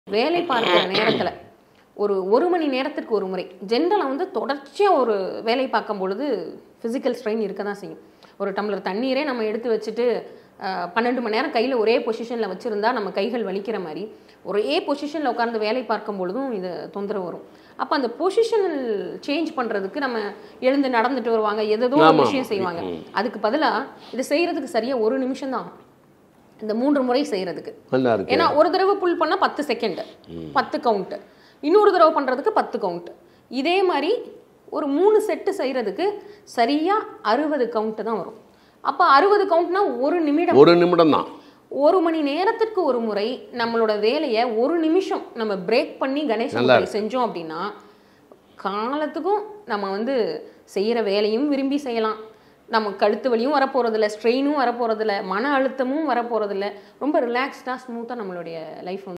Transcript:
வேலை பார்க்குற நேரத்தில் ஒரு ஒரு மணி நேரத்திற்கு ஒரு முறை ஜென்ரலாக வந்து தொடர்ச்சியாக ஒரு வேலை பார்க்கும் பொழுது ஃபிசிக்கல் ஸ்ட்ரெயின் இருக்க தான் செய்யும் ஒரு டம்ளர் தண்ணீரே நம்ம எடுத்து வச்சுட்டு அஹ், பன்னெண்டு மணி நேரம் கையில் ஒரே பொசிஷனில் வச்சுருந்தா நம்ம கைகள் வலிக்கிற மாதிரி ஒரே பொசிஷனில் உட்கார்ந்து வேலை பார்க்கும் பொழுதும் இது தொந்தரவு வரும் அப்போ அந்த பொசிஷனல் சேஞ்ச் பண்ணுறதுக்கு நம்ம எழுந்து நடந்துட்டு வருவாங்க எதோ ஒரு ஆமா. விஷயம் செய்வாங்க அதுக்கு பதிலாக இது செய்கிறதுக்கு சரியாக ஒரு நிமிஷம் தான் ஆகும் இந்த மூன்று முறை செய்கிறதுக்கு நல்லா இருக்கு ஏன்னா ஒரு தடவை புல் பண்ணா பத்து செகண்ட் பத்து கவுண்ட் இன்னொரு தடவை பண்றதுக்கு பத்து கவுண்ட் இதே மாதிரி ஒரு மூணு செட்டு செய்யறதுக்கு சரியா அறுபது கவுண்ட் தான் வரும் அப்ப அறுபது கவுண்ட்னா ஒரு நிமிடம் ஒரு நிமிடம் தான் ஒரு மணி நேரத்திற்கு ஒரு முறை நம்மளோட வேலையை ஒரு நிமிஷம் நம்ம பிரேக் பண்ணி கணேச நல்லா பூஜை செஞ்சோம் அப்படின்னா காலத்துக்கும் நம்ம வந்து செய்யற வேலையும் விரும்பி செய்யலாம் நம்ம கழுத்து வலியும் வரப்போறதில்ல ஸ்ட்ரெயினும் வரப்போறதில்ல மன அழுத்தமும் வரப்போறதில்ல ரொம்ப ரிலாக்ஸ்டாக ஸ்மூத்தாக நம்மளுடைய லைஃப் வந்து